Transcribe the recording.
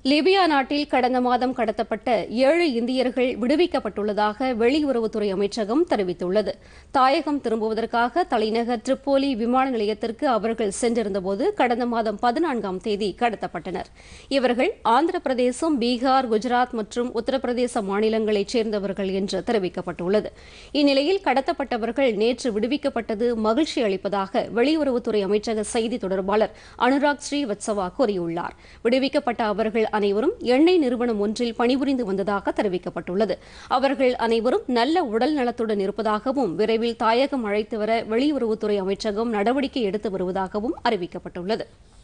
Libya நாட்டில் கடந்த மாதம் கடத்தப்பட்ட ஏழு இந்தியர்கள் விடுவிக்கப்பட்டுள்ளதாக வெளியுறவுத்துறை அமைச்சகம் தெரிவித்துள்ளது தாயகம் திரும்புவதற்காக தலைநகர் ட்ரிப்போலி விமான நிலையத்திற்கு அவர்கள் சென்றிருந்தபோது கடந்த மாதம் பதினான்காம் தேதி கடத்தப்பட்டனர் இவர்கள் ஆந்திர பிரதேசம் பீகார் குஜராத் மற்றும் உத்தரப்பிரதேச மாநிலங்களைச் சேர்ந்தவர்கள் என்று தெரிவிக்கப்பட்டுள்ளது இந்நிலையில் கடத்தப்பட்டவர்கள் நேற்று விடுவிக்கப்பட்டது மகிழ்ச்சி அளிப்பதாக வெளியுறவுத்துறை அமைச்சக செய்தி தொடர்பாளர் அனுராக் ஸ்ரீவத்சவா கூறியுள்ளார் விடுவிக்கப்பட்ட அவர்கள் அனைவரும் எண்ணெய் நிறுவனம் ஒன்றில் பணிபுரிந்து வந்ததாக தெரிவிக்கப்பட்டுள்ளது அவர்கள் அனைவரும் நல்ல உடல் நலத்துடன் இருப்பதாகவும் விரைவில் தாயகம் அழைத்து வர வெளியுறவுத்துறை அமைச்சகம் நடவடிக்கை எடுத்து வருவதாகவும் அறிவிக்கப்பட்டுள்ளது